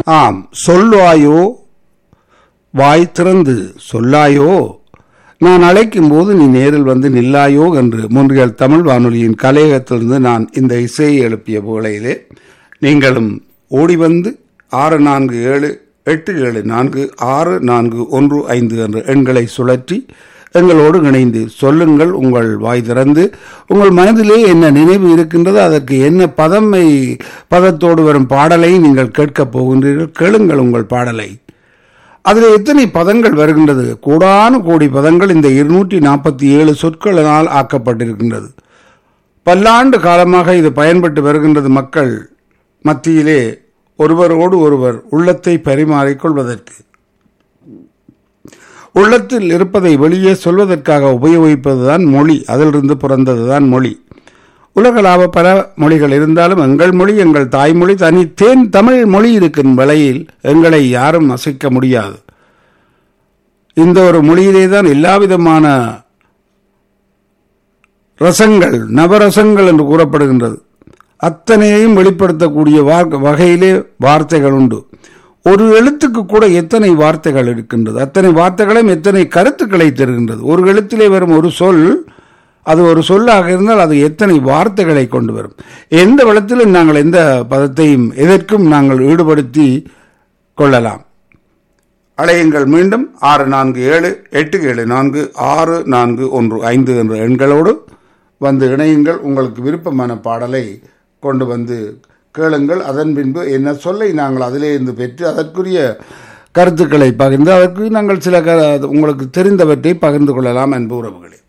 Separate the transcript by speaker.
Speaker 1: ஆம் சொல்வாயோ வாய் திறந்து சொல்லாயோ நான் அழைக்கும் போது நீ நேரில் வந்து நில்லாயோ என்று மூன்றியல் தமிழ் வானொலியின் கலையகத்திலிருந்து நான் இந்த இசையை எழுப்பிய புகழையிலே நீங்களும் ஓடி வந்து ஆறு நான்கு ஏழு எட்டு ஏழு நான்கு ஆறு நான்கு ஒன்று ஐந்து என்ற எண்களை சுழற்றி எங்களோடு இணைந்து சொல்லுங்கள் உங்கள் வாய் திறந்து உங்கள் மனதிலே என்ன நினைவு இருக்கின்றதோ அதற்கு என்ன பதமை பதத்தோடு வரும் பாடலை நீங்கள் கேட்கப் போகின்றீர்கள் கேளுங்கள் உங்கள் பாடலை அதில் எத்தனை பதங்கள் வருகின்றது கோடானு கோடி பதங்கள் இந்த இருநூற்றி நாற்பத்தி ஏழு சொற்களினால் ஆக்கப்பட்டிருக்கின்றது பல்லாண்டு காலமாக இது பயன்பட்டு வருகின்றது மக்கள் மத்தியிலே ஒருவரோடு ஒருவர் உள்ளத்தை பரிமாறிக்கொள்வதற்கு உள்ளத்தில் இருப்பதை வெளியே சொல்வதற்காக உபயோகிப்பதுதான் மொழி அதிலிருந்து பிறந்ததுதான் மொழி உலகளாவ பல மொழிகள் இருந்தாலும் எங்கள் மொழி எங்கள் தாய்மொழி தனி தேன் தமிழ் மொழி இருக்கும் வேளையில் எங்களை யாரும் அசைக்க முடியாது இந்த ஒரு மொழியிலே தான் எல்லா விதமான ரசங்கள் நவரசங்கள் என்று கூறப்படுகின்றது அத்தனையையும் வெளிப்படுத்தக்கூடிய வகையிலே வார்த்தைகள் உண்டு ஒரு எழுத்துக்கு கூட எத்தனை வார்த்தைகள் இருக்கின்றது அத்தனை வார்த்தைகளும் எத்தனை கருத்துக்களை தருகின்றது ஒரு எழுத்திலே வரும் ஒரு சொல் அது ஒரு சொல்லாக இருந்தால் அது எத்தனை வார்த்தைகளை கொண்டு வரும் எந்த வளத்திலும் நாங்கள் எந்த பதத்தையும் எதற்கும் நாங்கள் ஈடுபடுத்தி கொள்ளலாம் அலையுங்கள் மீண்டும் ஆறு நான்கு ஏழு எட்டு ஏழு நான்கு ஆறு நான்கு ஒன்று ஐந்து என்ற எண்களோடு வந்து இணையுங்கள் உங்களுக்கு விருப்பமான பாடலை கொண்டு வந்து கேளுங்கள் அதன் பின்பு என்ன சொல்லை நாங்கள் அதிலே இருந்து பெற்று அதற்குரிய கருத்துக்களை பகிர்ந்து அதற்கு நாங்கள் சில உங்களுக்கு தெரிந்தவற்றை பகிர்ந்து கொள்ளலாம் அன்பு உறவுகளே